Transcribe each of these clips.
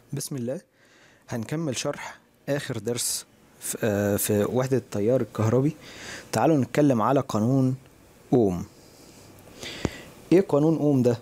بسم الله هنكمل شرح آخر درس في, آه، في وحدة التيار الكهربي تعالوا نتكلم على قانون أوم إيه قانون أوم ده؟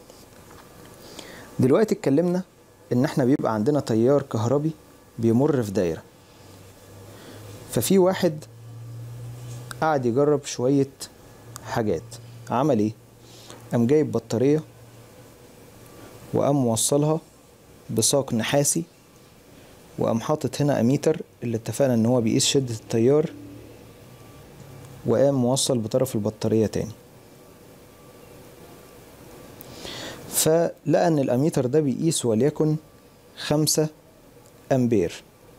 دلوقتي اتكلمنا إن إحنا بيبقى عندنا تيار كهربي بيمر في دايرة ففي واحد قعد يجرب شوية حاجات عمل إيه؟ قام جايب بطارية وقام موصلها بساق نحاسي وقام حاطط هنا اميتر اللي اتفقنا ان هو بيقيس شدة التيار وقام موصل بطرف البطارية تاني فلقى ان الاميتر ده بيقيس وليكن خمسة امبير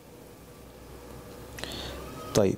طيب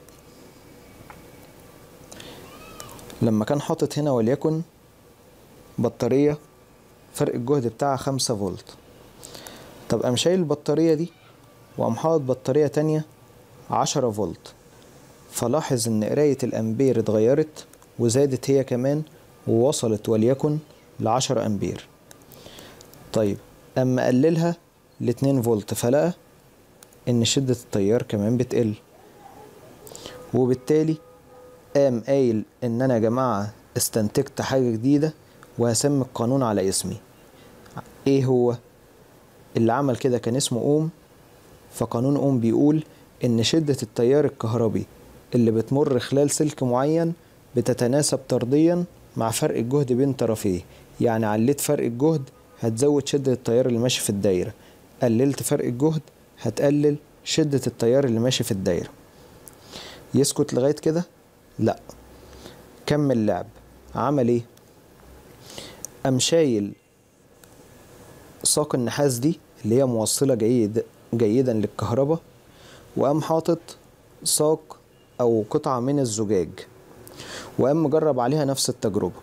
لما كان حاطط هنا وليكن بطارية فرق الجهد بتاعها خمسة فولت طب قام شايل البطارية دي وقام حاطط بطارية تانية عشرة فولت فلاحظ ان قراية الامبير اتغيرت وزادت هي كمان ووصلت وليكن لعشرة امبير طيب اما قللها لاتنين فولت فلقى ان شدة التيار كمان بتقل وبالتالي قام قايل ان انا يا جماعة استنتجت حاجة جديدة وهسمي القانون على اسمي ايه هو اللي عمل كده كان اسمه اوم فقانون اوم بيقول ان شدة التيار الكهربي اللي بتمر خلال سلك معين بتتناسب طرديا مع فرق الجهد بين طرفيه يعني عليت فرق الجهد هتزود شدة التيار اللي ماشي في الدايرة قللت فرق الجهد هتقلل شدة التيار اللي ماشي في الدايرة يسكت لغاية كده لا كمل لعب عمل ايه قام شايل ساق النحاس دي اللي هي موصلة جيد جيدا للكهرباء وقام حاطط ساق أو قطعة من الزجاج وقام مجرب عليها نفس التجربة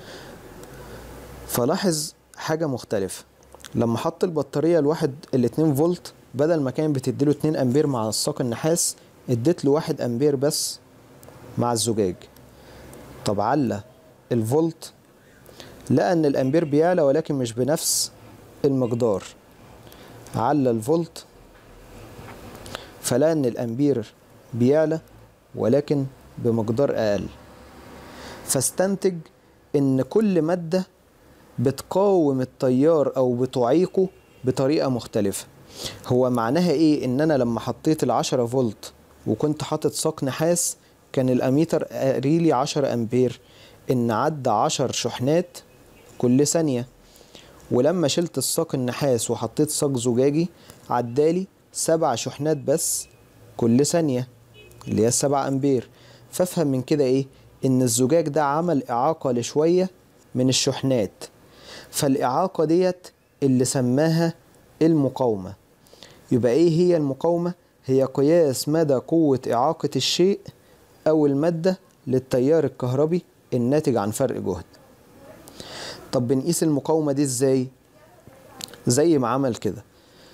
فلاحظ حاجة مختلفة لما حط البطارية الواحد الاتنين فولت بدل ما كان بتديله اتنين أمبير مع الساق النحاس اديت له واحد أمبير بس مع الزجاج طب على الفولت لقى ان الامبير بيعلى ولكن مش بنفس المقدار على الفولت فلقى ان الامبير بيعلى ولكن بمقدار اقل فاستنتج ان كل مادة بتقاوم التيار او بتعيقه بطريقة مختلفة هو معناها ايه ان انا لما حطيت العشرة فولت وكنت حاطط ساق نحاس كان الاميتر قاريلي عشرة امبير ان عدى عشر شحنات كل ثانية ولما شلت الساق النحاس وحطيت ساق زجاجي عدالي سبع شحنات بس كل ثانية اللي هي السبع أمبير فافهم من كده إيه إن الزجاج ده عمل إعاقة لشوية من الشحنات فالإعاقة ديت اللي سماها المقاومة يبقى إيه هي المقاومة؟ هي قياس مدى قوة إعاقة الشيء أو المادة للتيار الكهربي الناتج عن فرق جهد طب بنقيس المقاومة دي ازاي زي ما عمل كده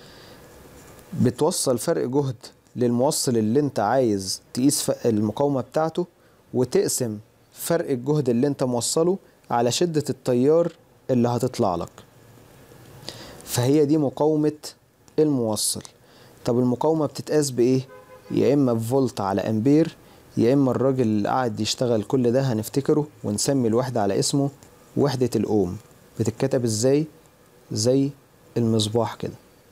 بتوصل فرق جهد للموصل اللي انت عايز تقيس المقاومة بتاعته وتقسم فرق الجهد اللي انت موصله على شدة التيار اللي هتطلع لك فهي دي مقاومة الموصل طب المقاومة بتتقاس بإيه؟ يا إما بفولت على أمبير يا إما الراجل اللي قاعد يشتغل كل ده هنفتكره ونسمي الوحدة على اسمه وحدة الأوم بتتكتب ازاي زي المصباح كده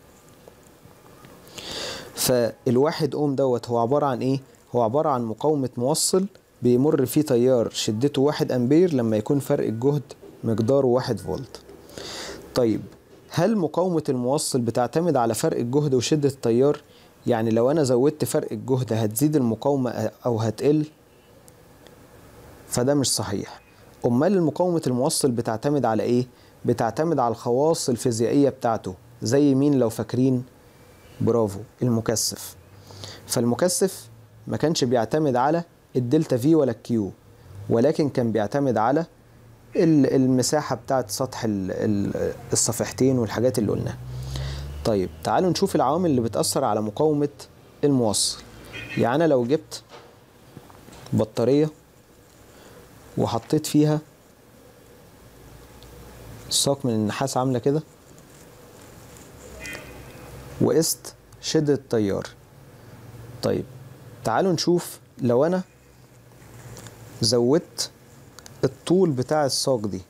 فالواحد أوم دوت هو عبارة عن ايه هو عبارة عن مقاومة موصل بيمر فيه تيار شدته واحد أمبير لما يكون فرق الجهد مقداره واحد فولت طيب هل مقاومة الموصل بتعتمد على فرق الجهد وشدة التيار يعني لو أنا زودت فرق الجهد هتزيد المقاومة أو هتقل فده مش صحيح امال مقاومه الموصل بتعتمد على ايه بتعتمد على الخواص الفيزيائيه بتاعته زي مين لو فاكرين برافو المكثف فالمكثف ما كانش بيعتمد على الدلتا في ولا الكيو ولكن كان بيعتمد على المساحه بتاعه سطح الصفيحتين والحاجات اللي قلناها طيب تعالوا نشوف العوامل اللي بتاثر على مقاومه الموصل يعني انا لو جبت بطاريه وحطيت فيها ساق من النحاس عامله كده وقست شدة التيار طيب تعالوا نشوف لو انا زودت الطول بتاع الساق دي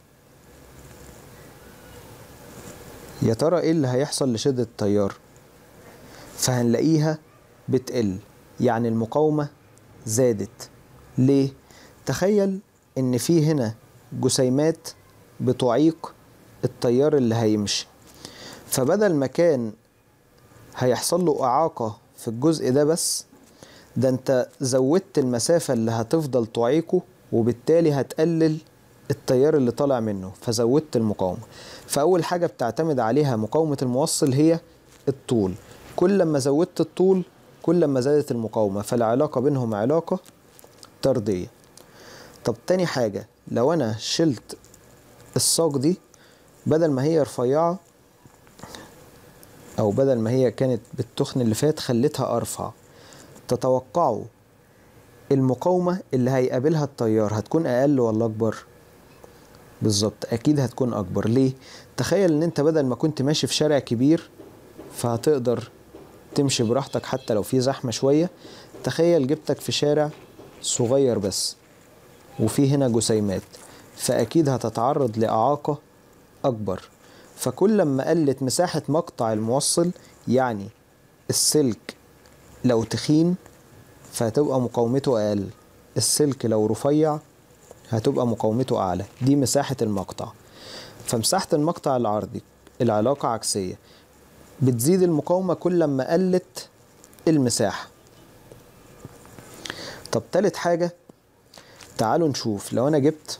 يا ترى ايه اللي هيحصل لشدة التيار فهنلاقيها بتقل يعني المقاومة زادت ليه تخيل ان في هنا جسيمات بتعيق التيار اللي هيمشي فبدل ما كان هيحصل له إعاقة في الجزء ده بس ده انت زودت المسافة اللي هتفضل تعيقه وبالتالي هتقلل التيار اللي طالع منه فزودت المقاومة فأول حاجة بتعتمد عليها مقاومة الموصل هي الطول كل ما زودت الطول كل ما زادت المقاومة فالعلاقة بينهم علاقة طردية طب تاني حاجة لو أنا شلت الساق دي بدل ما هي رفيعة أو بدل ما هي كانت بالتخن اللي فات خليتها أرفع تتوقعوا المقاومة اللي هيقابلها التيار هتكون أقل ولا أكبر؟ بالظبط أكيد هتكون أكبر ليه؟ تخيل إن أنت بدل ما كنت ماشي في شارع كبير فهتقدر تمشي براحتك حتى لو في زحمة شوية تخيل جبتك في شارع صغير بس وفي هنا جسيمات فأكيد هتتعرض لإعاقة أكبر فكل ما قلت مساحة مقطع الموصل يعني السلك لو تخين فهتبقى مقاومته أقل السلك لو رفيع هتبقى مقاومته أعلى دي مساحة المقطع فمساحة المقطع العرضي العلاقة عكسية بتزيد المقاومة كل ما قلت المساحة طب تالت حاجة تعالوا نشوف لو أنا جبت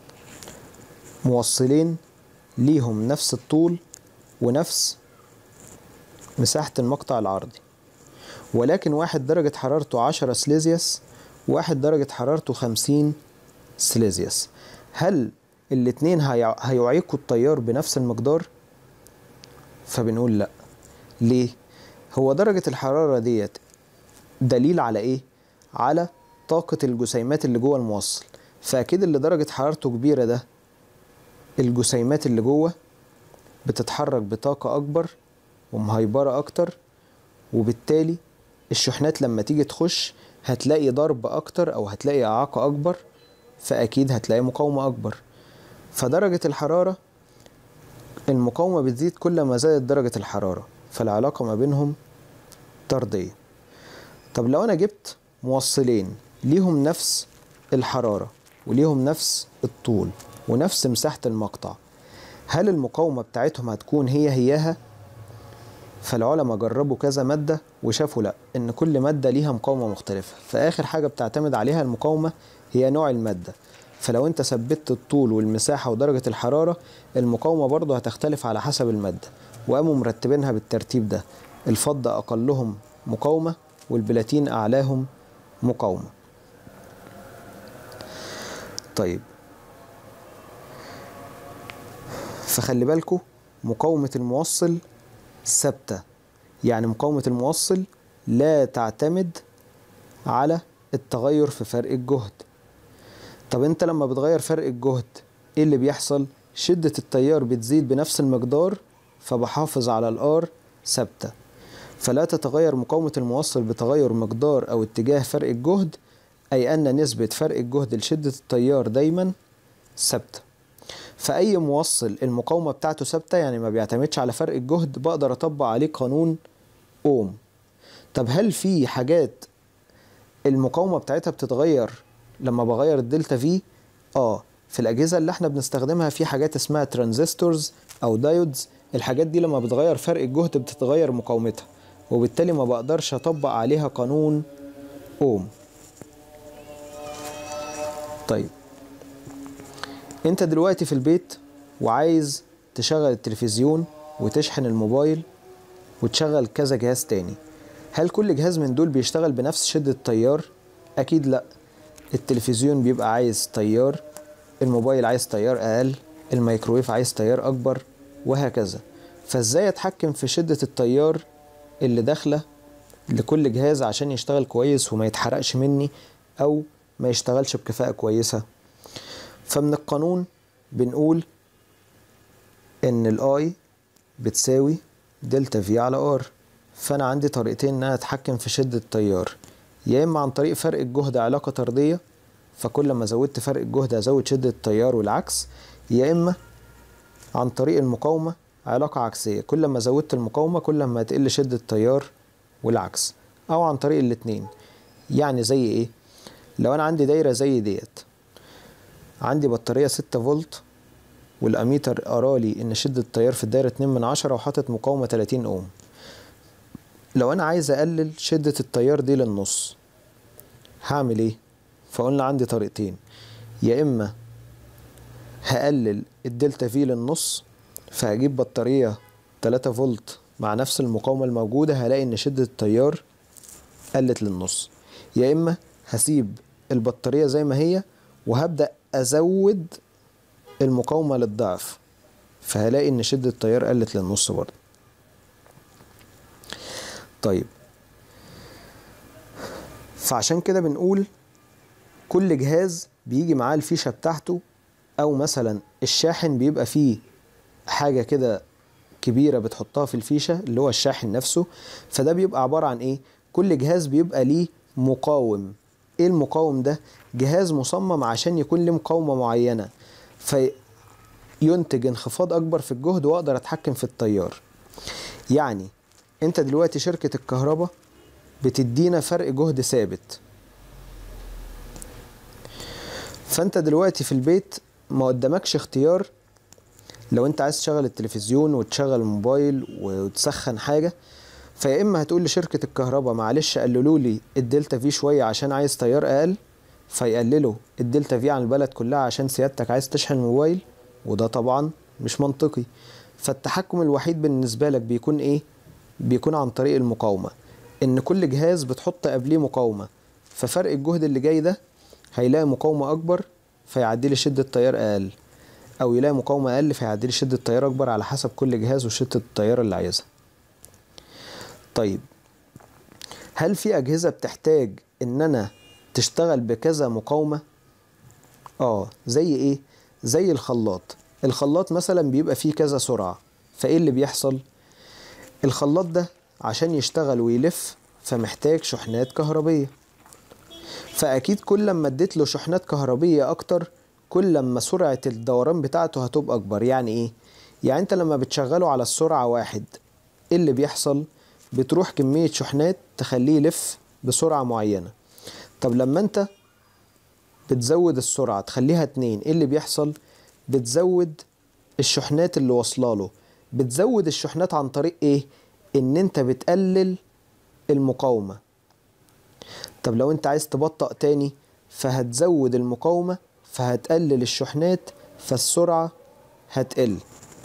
موصلين ليهم نفس الطول ونفس مساحة المقطع العرضي ولكن واحد درجة حرارته عشرة سليزيوس واحد درجة حرارته خمسين سليزيوس هل الاتنين هيع- هيعيقوا التيار بنفس المقدار؟ فبنقول لأ ليه؟ هو درجة الحرارة ديت دليل على ايه؟ على طاقة الجسيمات اللي جوه الموصل فأكيد اللي درجة حرارته كبيرة ده الجسيمات اللي جوه بتتحرك بطاقة أكبر ومهيبرة أكتر وبالتالي الشحنات لما تيجي تخش هتلاقي ضرب أكتر أو هتلاقي إعاقة أكبر فأكيد هتلاقي مقاومة أكبر فدرجة الحرارة المقاومة بتزيد كل ما زادت درجة الحرارة فالعلاقة ما بينهم طردية طب لو أنا جبت موصلين ليهم نفس الحرارة وليهم نفس الطول ونفس مساحة المقطع هل المقاومة بتاعتهم هتكون هي هياها؟ فالعلماء جربوا كذا مادة وشافوا لأ إن كل مادة ليها مقاومة مختلفة فآخر حاجة بتعتمد عليها المقاومة هي نوع المادة فلو انت ثبتت الطول والمساحة ودرجة الحرارة المقاومة برضه هتختلف على حسب المادة وقاموا مرتبينها بالترتيب ده الفضة أقلهم مقاومة والبلاتين أعلاهم مقاومة طيب فخلي بالكوا مقاومة الموصل ثابتة يعني مقاومة الموصل لا تعتمد على التغير في فرق الجهد طب انت لما بتغير فرق الجهد ايه اللي بيحصل شدة التيار بتزيد بنفس المقدار فبحافظ على الار ثابتة فلا تتغير مقاومة الموصل بتغير مقدار او اتجاه فرق الجهد اي ان نسبة فرق الجهد لشدة التيار دايما ثابتة فأي موصل المقاومة بتاعته ثابتة يعني ما بيعتمدش على فرق الجهد بقدر أطبق عليه قانون أوم طب هل في حاجات المقاومة بتاعتها بتتغير لما بغير الدلتا في؟ آه في الأجهزة اللي احنا بنستخدمها في حاجات اسمها ترانزستورز أو دايودز الحاجات دي لما بتغير فرق الجهد بتتغير مقاومتها وبالتالي ما بقدرش أطبق عليها قانون أوم طيب انت دلوقتي في البيت وعايز تشغل التلفزيون وتشحن الموبايل وتشغل كذا جهاز تاني هل كل جهاز من دول بيشتغل بنفس شدة التيار؟ أكيد لأ التلفزيون بيبقى عايز تيار الموبايل عايز تيار أقل الميكرويف عايز تيار أكبر وهكذا فازاي أتحكم في شدة التيار اللي داخلة لكل جهاز عشان يشتغل كويس وما يتحرقش مني أو ما يشتغلش بكفاءة كويسة فمن القانون بنقول ان الاي بتساوي دلتا في على ار فانا عندي طريقتين ان انا اتحكم في شدة التيار يا اما عن طريق فرق الجهد علاقة طردية فكل ما زودت فرق الجهد هزود شدة التيار والعكس يا اما عن طريق المقاومة علاقة عكسية كل ما زودت المقاومة كل ما هتقل شدة التيار والعكس او عن طريق الاتنين يعني زي ايه لو انا عندي دايرة زي ديت عندي بطارية ستة فولت والاميتر قرالي ان شدة التيار في الدايرة اتنين من عشرة وحاطط مقاومة تلاتين اوم لو انا عايز اقلل شدة التيار دي للنص هعمل ايه فقلنا عندي طريقتين يا اما هقلل الدلتا في للنص فهجيب بطارية 3 فولت مع نفس المقاومة الموجودة هلاقي ان شدة التيار قلت للنص يا اما هسيب البطارية زي ما هي وهبدأ ازود المقاومة للضعف فهلاقي ان شدة التيار قلت للنص برضه طيب فعشان كده بنقول كل جهاز بيجي معاه الفيشة بتاعته او مثلا الشاحن بيبقى فيه حاجة كده كبيرة بتحطها في الفيشة اللي هو الشاحن نفسه فده بيبقى عبارة عن ايه كل جهاز بيبقى ليه مقاوم ايه المقاوم ده جهاز مصمم عشان يكون له مقاومة معينة فينتج انخفاض اكبر في الجهد واقدر اتحكم في التيار يعني انت دلوقتي شركة الكهرباء بتدينا فرق جهد ثابت فانت دلوقتي في البيت ما قدامكش اختيار لو انت عايز تشغل التلفزيون وتشغل الموبايل وتسخن حاجة فيا اما هتقول لشركة الكهرباء معلش قللوا لي الدلتا في شوية عشان عايز تيار اقل فيقللوا الدلتا في عن البلد كلها عشان سيادتك عايز تشحن الموبايل وده طبعا مش منطقي فالتحكم الوحيد بالنسبة لك بيكون ايه بيكون عن طريق المقاومة ان كل جهاز بتحط قبليه مقاومة ففرق الجهد اللي جاي ده هيلاقي مقاومة اكبر فيعدي لي شدة تيار اقل او يلاقي مقاومة اقل فيعدي لي شدة تيار اكبر على حسب كل جهاز وشدة التيار اللي عايزها طيب هل في اجهزة بتحتاج ان انا تشتغل بكذا مقاومة اه زي ايه زي الخلاط الخلاط مثلا بيبقى فيه كذا سرعة فايه اللي بيحصل الخلاط ده عشان يشتغل ويلف فمحتاج شحنات كهربية فأكيد كل ما اديت له شحنات كهربية أكتر كل ما سرعة الدوران بتاعته هتبقى أكبر يعني إيه؟ يعني أنت لما بتشغله على السرعة واحد إيه اللي بيحصل؟ بتروح كمية شحنات تخليه يلف بسرعة معينة طب لما أنت بتزود السرعة تخليها اتنين إيه اللي بيحصل؟ بتزود الشحنات اللي واصله له بتزود الشحنات عن طريق ايه ان انت بتقلل المقاومة طب لو انت عايز تبطأ تاني فهتزود المقاومة فهتقلل الشحنات فالسرعة هتقل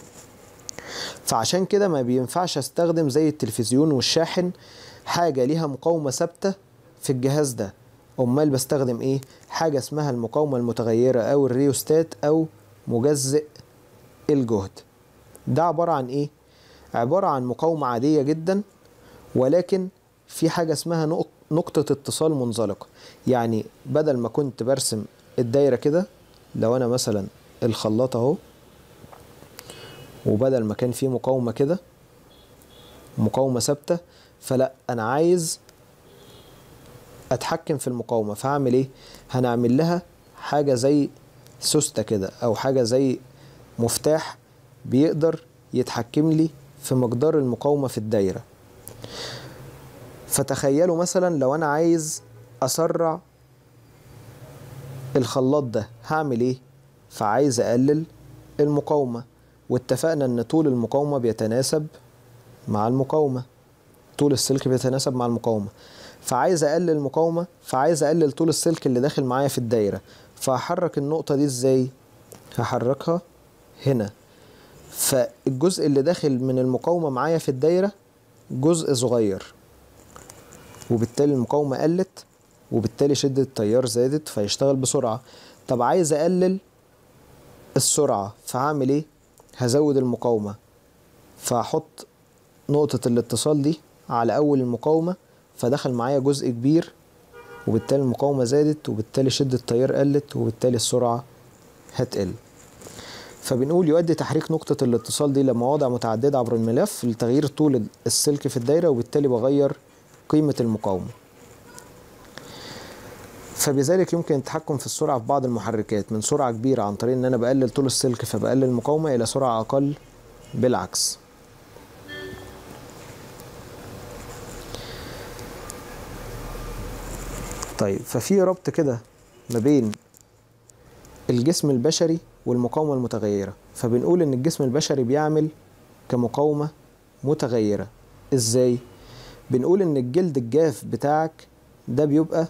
فعشان كده ما بينفعش استخدم زي التلفزيون والشاحن حاجة ليها مقاومة ثابتة في الجهاز ده امال بستخدم ايه حاجة اسمها المقاومة المتغيرة او الريوستات او مجزئ الجهد ده عبارة عن ايه عبارة عن مقاومة عادية جدا ولكن في حاجة اسمها نق- نقطة اتصال منزلقة يعني بدل ما كنت برسم الدايرة كده لو انا مثلا الخلاط اهو وبدل ما كان في مقاومة كده مقاومة ثابتة فلا انا عايز اتحكم في المقاومة فهعمل ايه هنعمل لها حاجة زي سوستة كده او حاجة زي مفتاح بيقدر يتحكم لي في مقدار المقاومة في الدايرة فتخيلوا مثلا لو انا عايز اسرع الخلاط ده هعمل ايه فعايز اقلل المقاومة واتفقنا ان طول المقاومة بيتناسب مع المقاومة طول السلك بيتناسب مع المقاومة فعايز اقلل المقاومة فعايز اقلل طول السلك اللي داخل معايا في الدايرة فهحرك النقطة دي ازاي هحركها هنا فالجزء اللي داخل من المقاومة معايا في الدايرة جزء صغير وبالتالي المقاومة قلت وبالتالي شدة التيار زادت فيشتغل بسرعة طب عايز اقلل السرعة فهعمل ايه هزود المقاومة فهحط نقطة الاتصال دي على اول المقاومة فدخل معايا جزء كبير وبالتالي المقاومة زادت وبالتالي شدة التيار قلت وبالتالي السرعة هتقل فبنقول يؤدي تحريك نقطة الاتصال دي لمواضع متعددة عبر الملف لتغيير طول السلك في الدايرة وبالتالي بغير قيمة المقاومة فبذلك يمكن التحكم في السرعة في بعض المحركات من سرعة كبيرة عن طريق ان انا بقلل طول السلك فبقلل المقاومة الى سرعة اقل بالعكس طيب ففي ربط كده ما بين الجسم البشري والمقاومة المتغيرة فبنقول ان الجسم البشري بيعمل كمقاومة متغيرة ازاي بنقول ان الجلد الجاف بتاعك ده بيبقى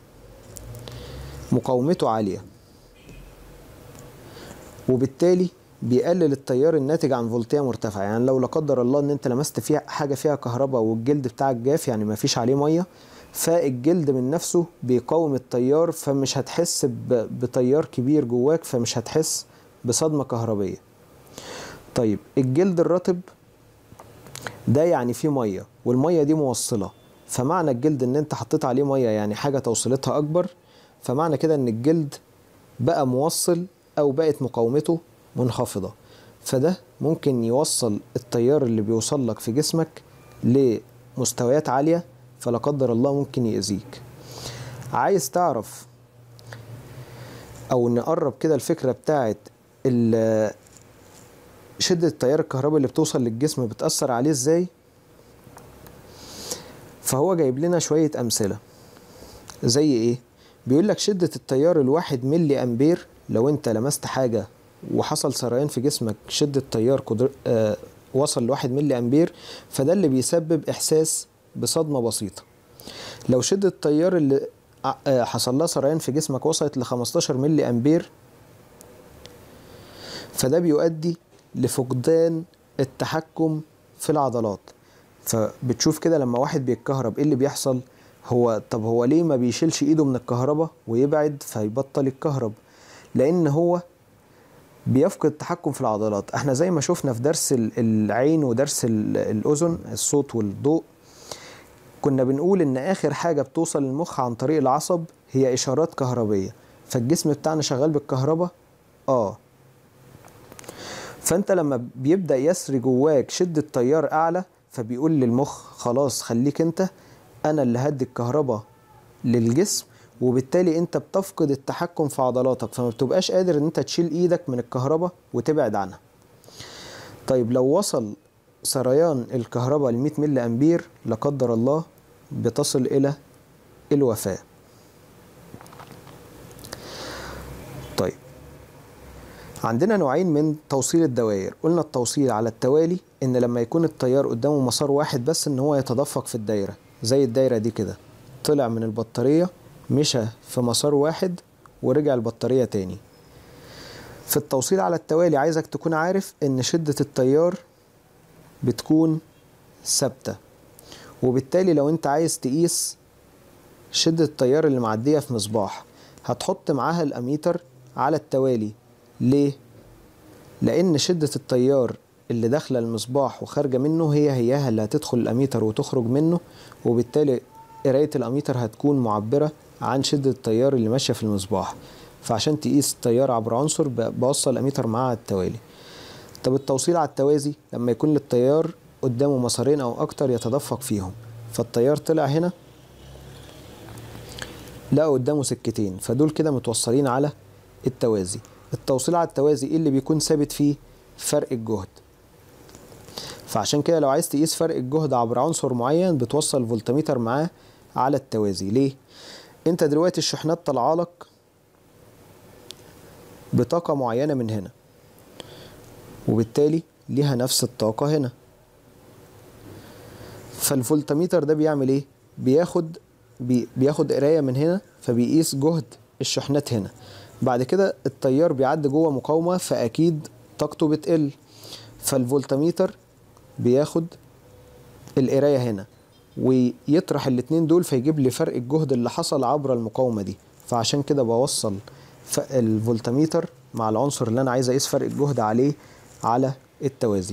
مقاومته عالية وبالتالي بيقلل التيار الناتج عن فولتية مرتفعة يعني لو لا قدر الله ان انت لمست فيها حاجة فيها كهرباء والجلد بتاعك جاف يعني ما فيش عليه مية فالجلد من نفسه بيقاوم التيار فمش هتحس بتيار كبير جواك فمش هتحس بصدمة كهربية طيب الجلد الرطب ده يعني فيه مية والمية دي موصلة فمعنى الجلد ان انت حطيت عليه مية يعني حاجة توصيلتها اكبر فمعنى كده ان الجلد بقى موصل او بقت مقاومته منخفضة فده ممكن يوصل التيار اللي بيوصل لك في جسمك لمستويات عالية فلا قدر الله ممكن يأذيك عايز تعرف او نقرب كده الفكرة بتاعت شدة التيار الكهربائي اللي بتوصل للجسم بتأثر عليه ازاي فهو جايب لنا شوية أمثلة زي ايه بيقول لك شدة التيار الواحد ملي أمبير لو انت لمست حاجة وحصل سريان في جسمك شدة تيار قدر... آه وصل لواحد ملي أمبير فده اللي بيسبب إحساس بصدمة بسيطة لو شدة التيار اللي آه حصل لها سريان في جسمك وصلت ل 15 ملي أمبير فده بيؤدي لفقدان التحكم في العضلات فبتشوف كده لما واحد بيتكهرب ايه اللي بيحصل هو طب هو ليه ما بيشيلش ايده من الكهرباء ويبعد فيبطل الكهرب لان هو بيفقد التحكم في العضلات احنا زي ما شفنا في درس العين ودرس الاذن الصوت والضوء كنا بنقول ان اخر حاجه بتوصل للمخ عن طريق العصب هي اشارات كهربيه فالجسم بتاعنا شغال بالكهرباء اه فانت لما بيبدا يسري جواك شده تيار اعلى فبيقول للمخ خلاص خليك انت انا اللي هدي الكهرباء للجسم وبالتالي انت بتفقد التحكم في عضلاتك فما بتبقاش قادر ان انت تشيل ايدك من الكهرباء وتبعد عنها طيب لو وصل سريان الكهرباء ل 100 ملي امبير لا قدر الله بتصل الى الوفاه طيب عندنا نوعين من توصيل الدوائر قلنا التوصيل على التوالي ان لما يكون التيار قدامه مسار واحد بس ان هو يتدفق في الدايره زي الدايره دي كده طلع من البطاريه مشى في مسار واحد ورجع البطاريه تاني في التوصيل على التوالي عايزك تكون عارف ان شده التيار بتكون ثابته وبالتالي لو انت عايز تقيس شده التيار اللي معديه في مصباح هتحط معاها الاميتر على التوالي ليه لان شده التيار اللي داخله المصباح وخارجه منه هي هياها اللي هتدخل الاميتر وتخرج منه وبالتالي قرايه الاميتر هتكون معبره عن شده التيار اللي ماشيه في المصباح فعشان تقيس التيار عبر عنصر بوصل الاميتر معاه على التوالي طب التوصيل على التوازي لما يكون للتيار قدامه مسارين او اكتر يتدفق فيهم فالتيار طلع هنا لقى قدامه سكتين فدول كده متوصلين على التوازي التوصيل على التوازي ايه اللي بيكون ثابت فيه فرق الجهد فعشان كده لو عايز تقيس فرق الجهد عبر عنصر معين بتوصل فولتميتر معاه على التوازي ليه انت دلوقتي الشحنات طالعه لك بطاقه معينه من هنا وبالتالي ليها نفس الطاقه هنا فالفولتميتر ده بيعمل ايه بياخد بي بياخد قرايه من هنا فبيقيس جهد الشحنات هنا بعد كده التيار بيعدي جوه مقاومه فاكيد طاقته بتقل فالفولتميتر بياخد القرايه هنا ويطرح الاتنين دول فيجيب لي فرق الجهد اللي حصل عبر المقاومه دي فعشان كده بوصل الفولتميتر مع العنصر اللي انا عايز اقيس فرق الجهد عليه على التوازي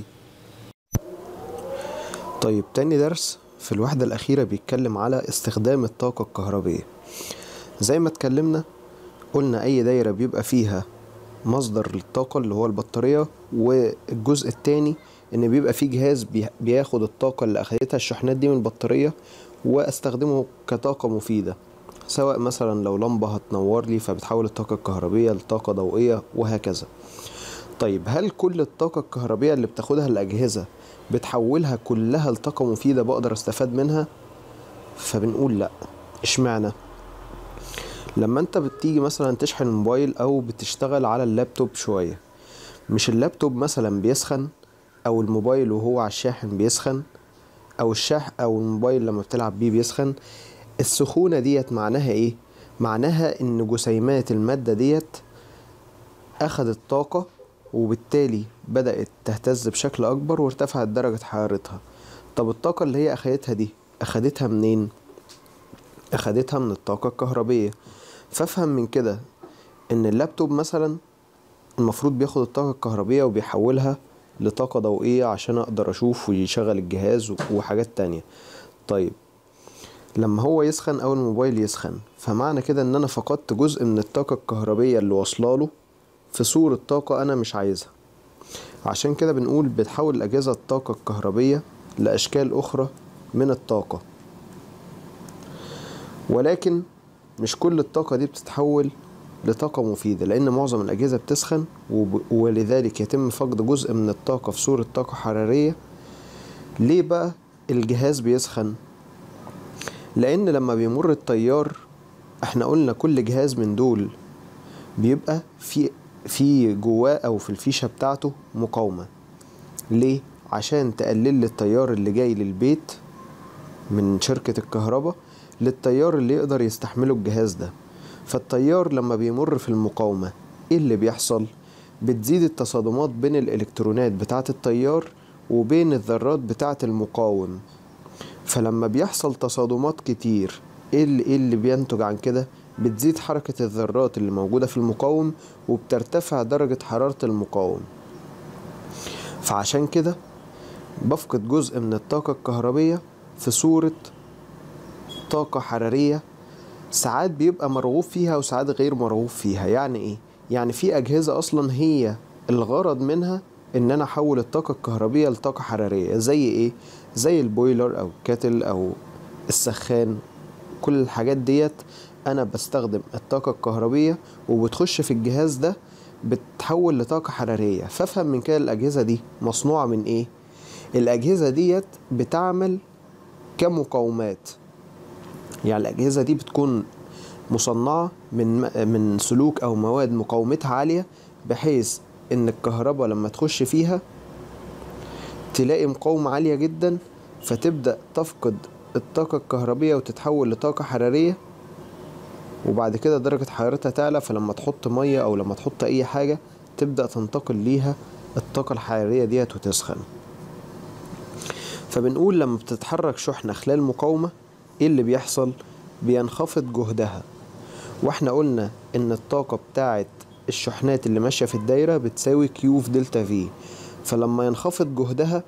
طيب تاني درس في الوحدة الأخيرة بيتكلم على استخدام الطاقة الكهربية زي ما اتكلمنا قلنا أي دايرة بيبقى فيها مصدر للطاقة اللي هو البطارية والجزء التاني ان بيبقى في جهاز بي- بياخد الطاقة اللي اخدتها الشحنات دي من البطارية واستخدمه كطاقة مفيدة سواء مثلا لو لمبة هتنور لي فبتحول الطاقة الكهربية لطاقة ضوئية وهكذا طيب هل كل الطاقة الكهربية اللي بتاخدها الأجهزة بتحولها كلها لطاقة مفيدة بقدر استفاد منها فبنقول لا اشمعنى لما انت بتيجي مثلا تشحن الموبايل او بتشتغل على اللابتوب شوية مش اللابتوب مثلا بيسخن او الموبايل وهو على الشاحن بيسخن او الشاح او الموبايل لما بتلعب بيه بيسخن السخونة ديت معناها ايه معناها ان جسيمات المادة ديت اخدت طاقة وبالتالي بدأت تهتز بشكل اكبر وارتفعت درجة حرارتها طب الطاقة اللي هي اخدتها دي اخدتها منين اخدتها من الطاقة الكهربية فافهم من كده ان اللابتوب مثلا المفروض بياخد الطاقة الكهربية وبيحولها لطاقة ضوئية عشان اقدر اشوف ويشغل الجهاز وحاجات تانية طيب لما هو يسخن او الموبايل يسخن فمعنى كده ان انا فقدت جزء من الطاقة الكهربية اللي واصلاله في صورة طاقة انا مش عايزها عشان كده بنقول بتحول الأجهزة الطاقة الكهربية لأشكال أخرى من الطاقة ولكن مش كل الطاقة دي بتتحول لطاقة مفيدة لأن معظم الأجهزة بتسخن وب- ولذلك يتم فقد جزء من الطاقة في صورة طاقة حرارية ليه بقى الجهاز بيسخن؟ لأن لما بيمر التيار احنا قلنا كل جهاز من دول بيبقى في في جواه او في الفيشه بتاعته مقاومه ليه عشان تقلل لي التيار اللي جاي للبيت من شركه الكهرباء للتيار اللي يقدر يستحمله الجهاز ده فالتيار لما بيمر في المقاومه ايه اللي بيحصل بتزيد التصادمات بين الالكترونات بتاعه التيار وبين الذرات بتاعه المقاوم فلما بيحصل تصادمات كتير ايه اللي, إيه اللي بينتج عن كده بتزيد حركة الذرات اللي موجودة في المقاوم وبترتفع درجة حرارة المقاوم فعشان كده بفقد جزء من الطاقة الكهربية في صورة طاقة حرارية ساعات بيبقى مرغوب فيها وساعات غير مرغوب فيها يعني ايه يعني في اجهزة اصلا هي الغرض منها ان انا احول الطاقة الكهربية لطاقة حرارية زي ايه زي البويلر او الكاتل او السخان كل الحاجات ديت انا بستخدم الطاقة الكهربية وبتخش في الجهاز ده بتتحول لطاقة حرارية فافهم من كده الاجهزة دي مصنوعة من ايه الاجهزة ديت بتعمل كمقاومات يعني الأجهزة دي بتكون مصنعة من من سلوك أو مواد مقاومتها عالية بحيث إن الكهرباء لما تخش فيها تلاقي مقاومة عالية جدا فتبدأ تفقد الطاقة الكهربية وتتحول لطاقة حرارية وبعد كده درجة حرارتها تعلى فلما تحط مية أو لما تحط أي حاجة تبدأ تنتقل ليها الطاقة الحرارية ديت وتسخن فبنقول لما بتتحرك شحنة خلال مقاومة ايه اللي بيحصل بينخفض جهدها واحنا قلنا ان الطاقة بتاعت الشحنات اللي ماشية في الدايرة بتساوي كيو في دلتا في فلما ينخفض جهدها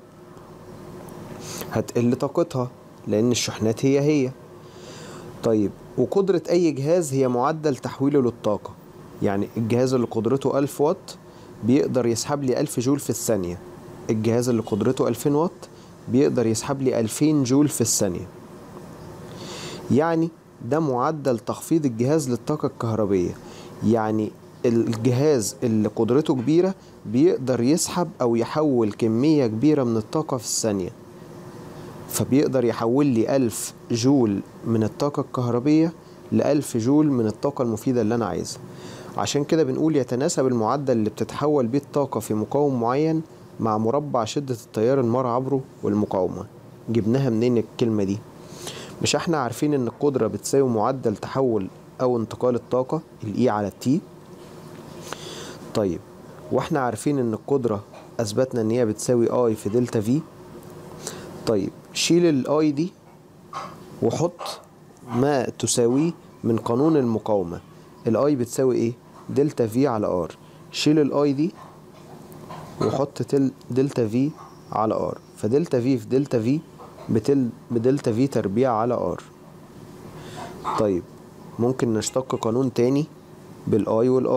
هتقل طاقتها لان الشحنات هي هي طيب وقدرة اي جهاز هي معدل تحويله للطاقة يعني الجهاز اللي قدرته 1000 واط بيقدر يسحب لي 1000 جول في الثانية الجهاز اللي قدرته 2000 واط بيقدر يسحب لي 2000 جول في الثانية يعني ده معدل تخفيض الجهاز للطاقة الكهربية يعني الجهاز اللي قدرته كبيرة بيقدر يسحب أو يحول كمية كبيرة من الطاقة في الثانية فبيقدر يحول لي ألف جول من الطاقة الكهربية لألف جول من الطاقة المفيدة اللي أنا عايزها عشان كده بنقول يتناسب المعدل اللي بتتحول بيه الطاقة في مقاوم معين مع مربع شدة التيار المار عبره والمقاومة جبناها منين الكلمة دي مش احنا عارفين ان القدرة بتساوي معدل تحول او انتقال الطاقة الاي على التي طيب واحنا عارفين ان القدرة اثبتنا ان هي بتساوي اي في دلتا في طيب شيل الاي دي وحط ما تساويه من قانون المقاومة الاي بتساوي ايه دلتا في على ار شيل الاي دي وحط تل دلتا في على ار فدلتا في في دلتا في بتل بدلتا في تربيع على ار طيب ممكن نشتق قانون تاني بالاي والار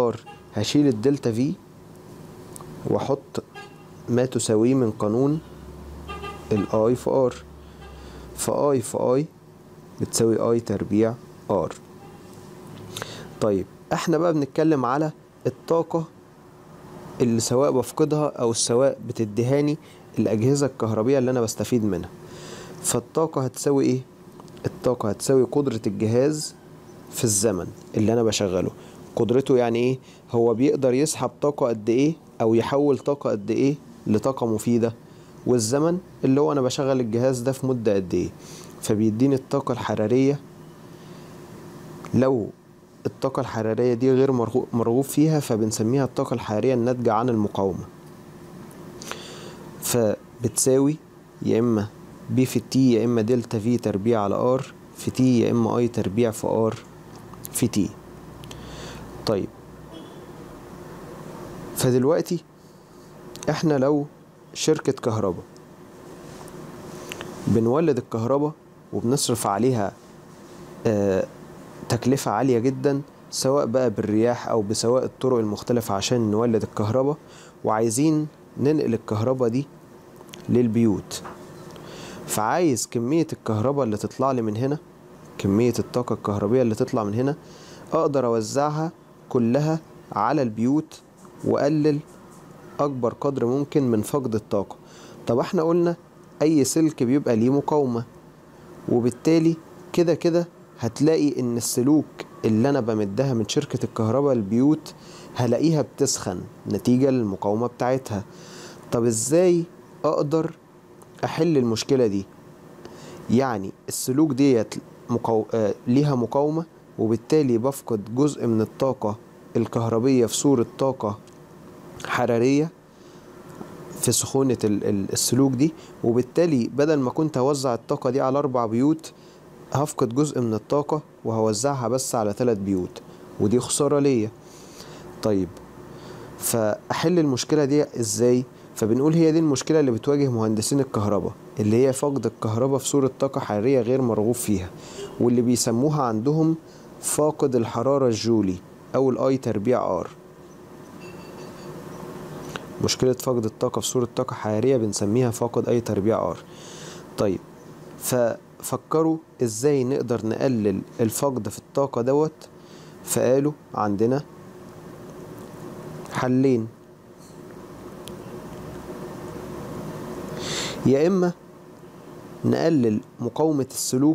هشيل الدلتا في واحط ما تساويه من قانون الاي في ار فاي في اي بتساوي اي تربيع ار طيب احنا بقى بنتكلم على الطاقة اللي سواء بفقدها او سواء بتدهاني الاجهزة الكهربية اللي انا بستفيد منها فالطاقة هتساوي ايه الطاقة هتساوي قدرة الجهاز في الزمن اللي انا بشغله قدرته يعني ايه هو بيقدر يسحب طاقة قد ايه او يحول طاقة قد ايه لطاقة مفيدة والزمن اللي هو انا بشغل الجهاز ده في مدة قد ايه فبيديني الطاقة الحرارية لو الطاقة الحرارية دي غير مرغوب فيها فبنسميها الطاقة الحرارية الناتجة عن المقاومة فبتساوي يا إما بي في تي يا إما دلتا في تربيع على ار في تي يا إما اي تربيع في ار في تي طيب فدلوقتي احنا لو شركة كهرباء بنولد الكهرباء وبنصرف عليها آه تكلفة عالية جدا سواء بقى بالرياح أو بسواء الطرق المختلفة عشان نولد الكهرباء وعايزين ننقل الكهرباء دي للبيوت فعايز كمية الكهرباء اللي تطلع لي من هنا كمية الطاقة الكهربية اللي تطلع من هنا أقدر أوزعها كلها على البيوت وأقلل أكبر قدر ممكن من فقد الطاقة طب احنا قلنا أي سلك بيبقى ليه مقاومة وبالتالي كده كده هتلاقي ان السلوك اللي انا بمدها من شركة الكهرباء البيوت هلاقيها بتسخن نتيجة للمقاومة بتاعتها طب ازاي اقدر احل المشكلة دي يعني السلوك ديت مقاو... آه ليها مقاومة وبالتالي بفقد جزء من الطاقة الكهربية في صورة طاقة حرارية في سخونة السلوك دي وبالتالي بدل ما كنت أوزع الطاقة دي على أربع بيوت هفقد جزء من الطاقة وهوزعها بس على ثلاث بيوت ودي خسارة ليا طيب فأحل المشكلة دي إزاي؟ فبنقول هي دي المشكلة اللي بتواجه مهندسين الكهرباء اللي هي فقد الكهرباء في صورة طاقة حرارية غير مرغوب فيها واللي بيسموها عندهم فاقد الحرارة الجولي أو الأي تربيع ار مشكلة فقد الطاقة في صورة طاقة حرارية بنسميها فاقد أي تربيع ار طيب ففكروا ازاي نقدر نقلل الفقد في الطاقة دوت فقالوا عندنا حلين يا إما نقلل مقاومة السلوك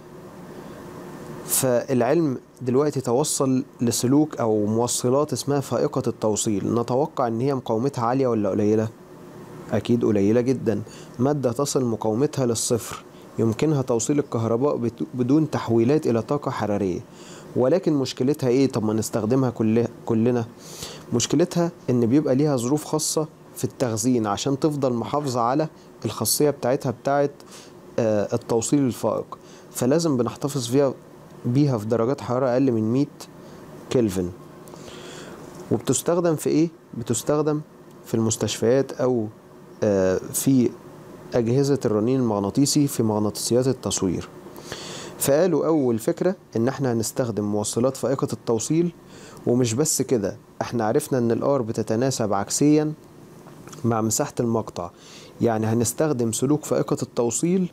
فالعلم دلوقتي توصل لسلوك أو موصلات اسمها فائقة التوصيل نتوقع إن هي مقاومتها عالية ولا قليلة؟ أكيد قليلة جدا مادة تصل مقاومتها للصفر يمكنها توصيل الكهرباء بدون تحويلات إلى طاقة حرارية ولكن مشكلتها إيه؟ طب ما نستخدمها كل كلنا مشكلتها إن بيبقى ليها ظروف خاصة في التخزين عشان تفضل محافظة على الخاصية بتاعتها بتاعت التوصيل الفائق فلازم بنحتفظ فيها بيها في درجات حرارة أقل من 100 كلفن وبتستخدم في إيه؟ بتستخدم في المستشفيات أو في أجهزة الرنين المغناطيسي في مغناطيسيات التصوير فقالوا أول فكرة إن إحنا هنستخدم موصلات فائقة التوصيل ومش بس كده إحنا عرفنا إن الآر بتتناسب عكسيا مع مساحة المقطع يعني هنستخدم سلوك فائقة التوصيل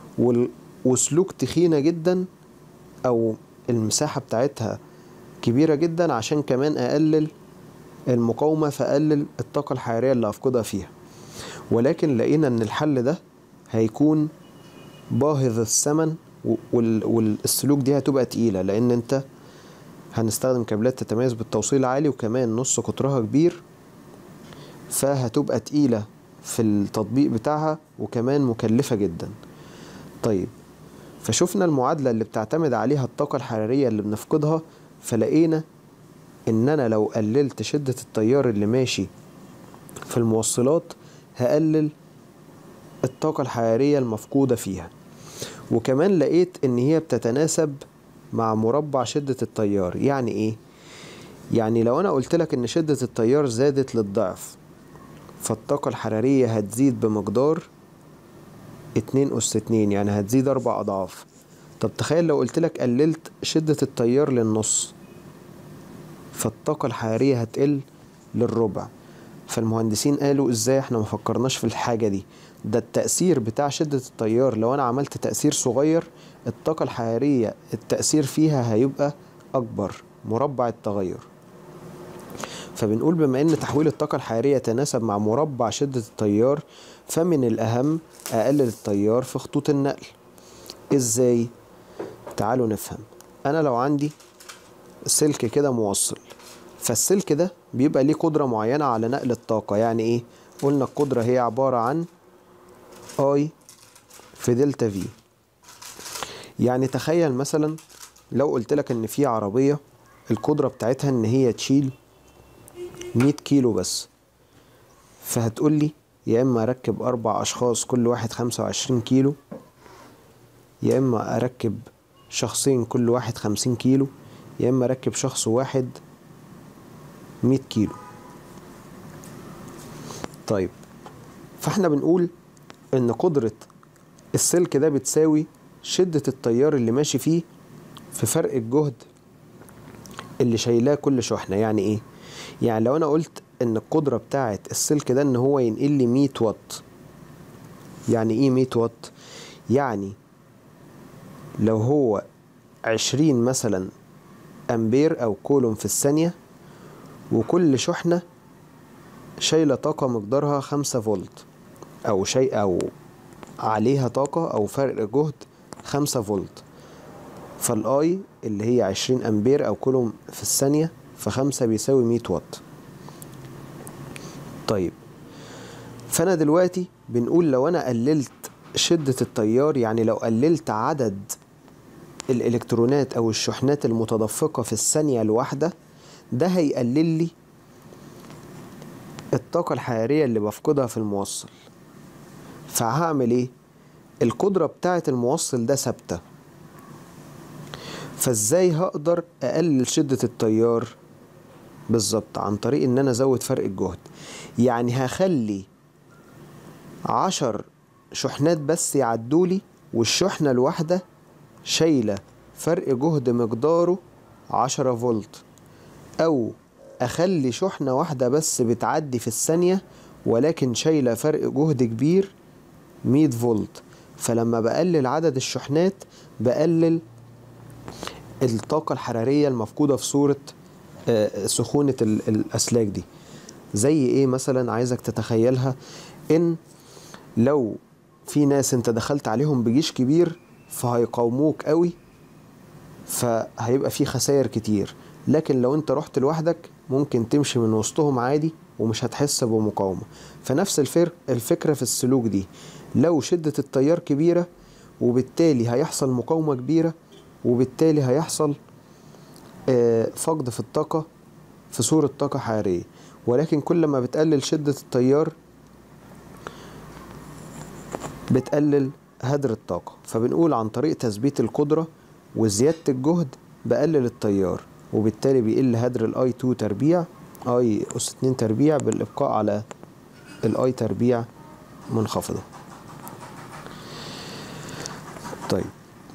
وسلوك تخينة جدا أو المساحة بتاعتها كبيرة جدا عشان كمان أقلل المقاومة فأقلل الطاقة الحرارية اللي هفقدها فيها ولكن لقينا إن الحل ده هيكون باهظ الثمن والسلوك دي هتبقى تقيلة لأن أنت هنستخدم كابلات تتميز بالتوصيل العالي وكمان نص قطرها كبير فهتبقى تقيلة في التطبيق بتاعها وكمان مكلفة جدا طيب فشوفنا المعادلة اللي بتعتمد عليها الطاقة الحرارية اللي بنفقدها فلقينا ان انا لو قللت شدة التيار اللي ماشي في الموصلات هقلل الطاقة الحرارية المفقودة فيها وكمان لقيت ان هي بتتناسب مع مربع شدة التيار يعني ايه يعني لو انا قلت لك ان شدة التيار زادت للضعف فالطاقة الحرارية هتزيد بمقدار اتنين أس اتنين يعني هتزيد أربع أضعاف طب تخيل لو قلت لك قللت شدة التيار للنص فالطاقة الحرارية هتقل للربع فالمهندسين قالوا ازاي احنا ما فكرناش في الحاجة دي ده التأثير بتاع شدة التيار لو انا عملت تأثير صغير الطاقة الحرارية التأثير فيها هيبقى اكبر مربع التغير فبنقول بما ان تحويل الطاقة الحرارية يتناسب مع مربع شدة التيار فمن الاهم اقلل التيار في خطوط النقل ازاي تعالوا نفهم انا لو عندي سلك كده موصل فالسلك ده بيبقى ليه قدرة معينة على نقل الطاقة يعني ايه قلنا القدرة هي عبارة عن اي في دلتا في يعني تخيل مثلا لو قلت لك ان في عربية القدرة بتاعتها ان هي تشيل 100 كيلو بس فهتقول لي يا اما اركب اربع اشخاص كل واحد 25 كيلو يا اما اركب شخصين كل واحد 50 كيلو يا اما اركب شخص واحد 100 كيلو طيب فاحنا بنقول ان قدرة السلك ده بتساوي شدة التيار اللي ماشي فيه في فرق الجهد اللي شايلاه كل شحنة يعني ايه يعني لو انا قلت ان القدرة بتاعة السلك ده ان هو ينقل لي 100 واط يعني ايه 100 واط يعني لو هو 20 مثلا امبير او كولوم في الثانية وكل شحنة شايلة طاقة مقدارها خمسة فولت أو شيء أو عليها طاقة أو فرق جهد خمسة فولت فالآي اللي هي عشرين أمبير أو كولوم في الثانية فخمسة بيساوي مية واط طيب فأنا دلوقتي بنقول لو أنا قللت شدة التيار يعني لو قللت عدد الإلكترونات أو الشحنات المتدفقة في الثانية الواحدة ده هيقلل لي الطاقة الحرارية اللي بفقدها في الموصل فهعمل ايه القدرة بتاعة الموصل ده ثابتة فازاي هقدر اقلل شدة التيار بالظبط عن طريق ان انا ازود فرق الجهد يعني هخلي عشر شحنات بس يعدولي والشحنة الواحدة شايلة فرق جهد مقداره عشرة فولت او اخلي شحنة واحدة بس بتعدي في الثانية ولكن شايلة فرق جهد كبير 100 فولت فلما بقلل عدد الشحنات بقلل الطاقة الحرارية المفقودة في صورة سخونة الأسلاك دي زي ايه مثلا عايزك تتخيلها ان لو في ناس انت دخلت عليهم بجيش كبير فهيقاوموك قوي فهيبقى في خسائر كتير لكن لو انت رحت لوحدك ممكن تمشي من وسطهم عادي ومش هتحس بمقاومة فنفس الفكرة في السلوك دي لو شدة التيار كبيرة وبالتالي هيحصل مقاومة كبيرة وبالتالي هيحصل فقد في الطاقة في صورة طاقة حرارية ولكن كل ما بتقلل شدة التيار بتقلل هدر الطاقة فبنقول عن طريق تثبيت القدرة وزيادة الجهد بقلل التيار وبالتالي بيقل هدر الاي 2 تربيع اي اس 2 تربيع بالابقاء على الاي تربيع منخفضة طيب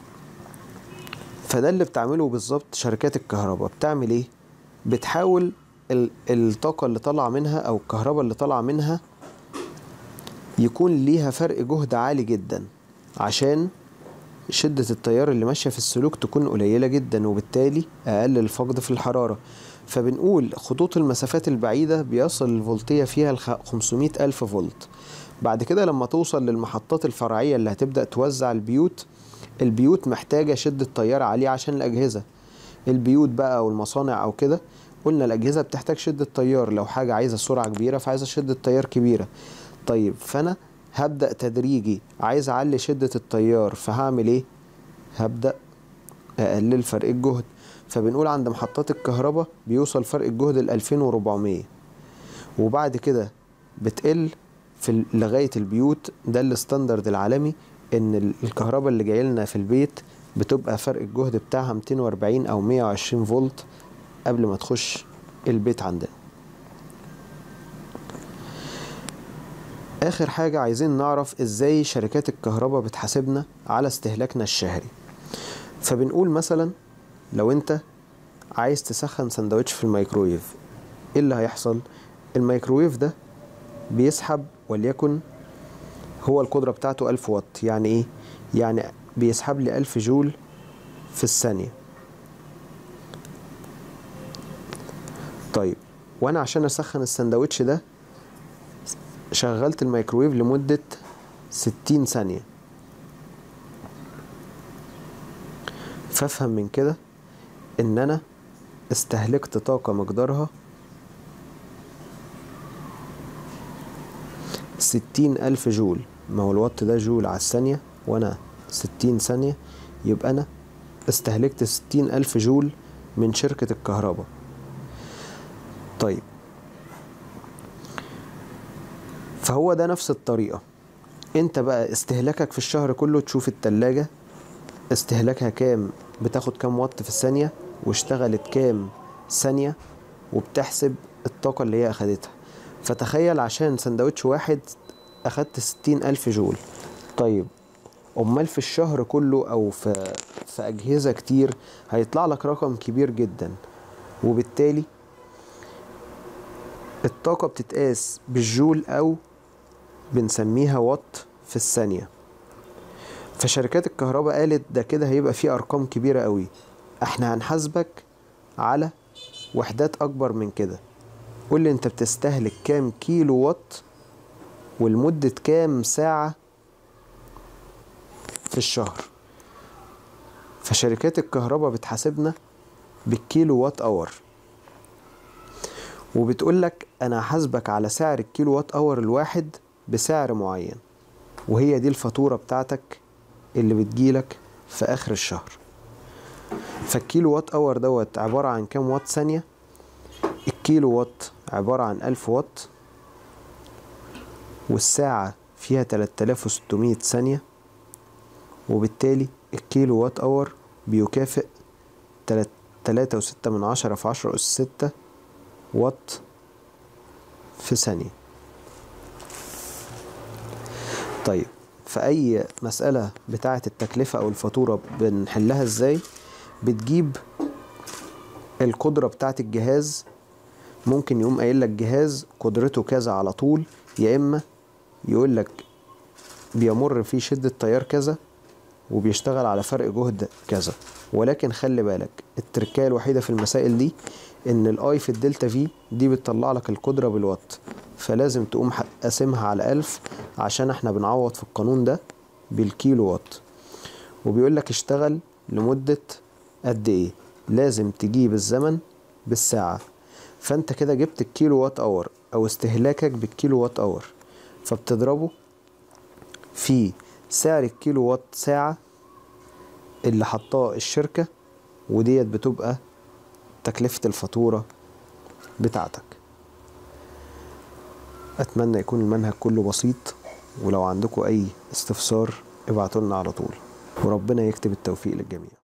فده اللي بتعمله بالظبط شركات الكهرباء بتعمل ايه بتحاول الطاقة اللي طالعة منها او الكهرباء اللي طالعة منها يكون ليها فرق جهد عالي جدا عشان شدة التيار اللي ماشية في السلوك تكون قليلة جدا وبالتالي أقل الفقد في الحرارة فبنقول خطوط المسافات البعيدة بيصل الفولتية فيها ل 500 ألف فولت بعد كده لما توصل للمحطات الفرعية اللي هتبدأ توزع البيوت البيوت محتاجة شدة تيار عالية عشان الأجهزة البيوت بقى أو المصانع أو كده قلنا الأجهزة بتحتاج شدة تيار لو حاجة عايزة سرعة كبيرة فعايزة شدة تيار كبيرة طيب فأنا هبدأ تدريجي عايز أعلي شدة التيار فهعمل إيه؟ هبدأ أقلل فرق الجهد فبنقول عند محطات الكهرباء بيوصل فرق الجهد ل 2400 وبعد كده بتقل في لغاية البيوت ده الستاندرد العالمي ان الكهرباء اللي جايه لنا في البيت بتبقى فرق الجهد بتاعها 240 او 120 فولت قبل ما تخش البيت عندنا اخر حاجة عايزين نعرف ازاي شركات الكهرباء بتحاسبنا على استهلاكنا الشهري فبنقول مثلا لو انت عايز تسخن سندوتش في الميكرويف ايه اللي هيحصل الميكرويف ده بيسحب وليكن هو القدرة بتاعته ألف واط يعني ايه يعني بيسحب لي ألف جول في الثانية طيب وانا عشان اسخن السندوتش ده شغلت الميكرويف لمدة ستين ثانية فافهم من كده ان انا استهلكت طاقة مقدارها ستين ألف جول ما هو الوات ده جول على الثانية وأنا ستين ثانية يبقى أنا استهلكت ستين ألف جول من شركة الكهرباء طيب فهو ده نفس الطريقة انت بقى استهلاكك في الشهر كله تشوف التلاجة استهلاكها كام بتاخد كام وات في الثانية واشتغلت كام ثانية وبتحسب الطاقة اللي هي أخدتها فتخيل عشان سندوتش واحد أخدت ستين ألف جول طيب أمال في الشهر كله أو في, في أجهزة كتير هيطلع لك رقم كبير جدا وبالتالي الطاقة بتتقاس بالجول أو بنسميها وات في الثانية فشركات الكهرباء قالت ده كده هيبقى فيه أرقام كبيرة قوي احنا هنحاسبك على وحدات أكبر من كده قول لي انت بتستهلك كام كيلو وات ولمدة كام ساعة في الشهر فشركات الكهرباء بتحاسبنا بالكيلو وات اور وبتقول لك انا هحاسبك على سعر الكيلو وات اور الواحد بسعر معين وهي دي الفاتورة بتاعتك اللي بتجيلك في اخر الشهر فالكيلو وات اور دوت عبارة عن كام وات ثانية الكيلو وات عبارة عن ألف وات والساعة فيها 3600 ثانية وبالتالي الكيلو وات اور بيكافئ تلاتة وستة من عشرة في عشرة أس ستة وات في ثانية طيب في أي مسألة بتاعة التكلفة أو الفاتورة بنحلها إزاي بتجيب القدرة بتاعة الجهاز ممكن يقوم قايل لك جهاز قدرته كذا على طول يا إما يقول لك بيمر فيه شدة تيار كذا وبيشتغل على فرق جهد كذا ولكن خلي بالك التركية الوحيدة في المسائل دي ان الاي في الدلتا في دي بتطلع لك القدرة بالوات فلازم تقوم قاسمها على ألف عشان احنا بنعوض في القانون ده بالكيلو وات وبيقول لك اشتغل لمدة قد ايه لازم تجيب الزمن بالساعة فانت كده جبت الكيلو وات اور او استهلاكك بالكيلو وات اور فبتضربه في سعر الكيلو وات ساعة اللي حطاه الشركة وديت بتبقى تكلفة الفاتورة بتاعتك أتمنى يكون المنهج كله بسيط ولو عندكم أي استفسار ابعتولنا على طول وربنا يكتب التوفيق للجميع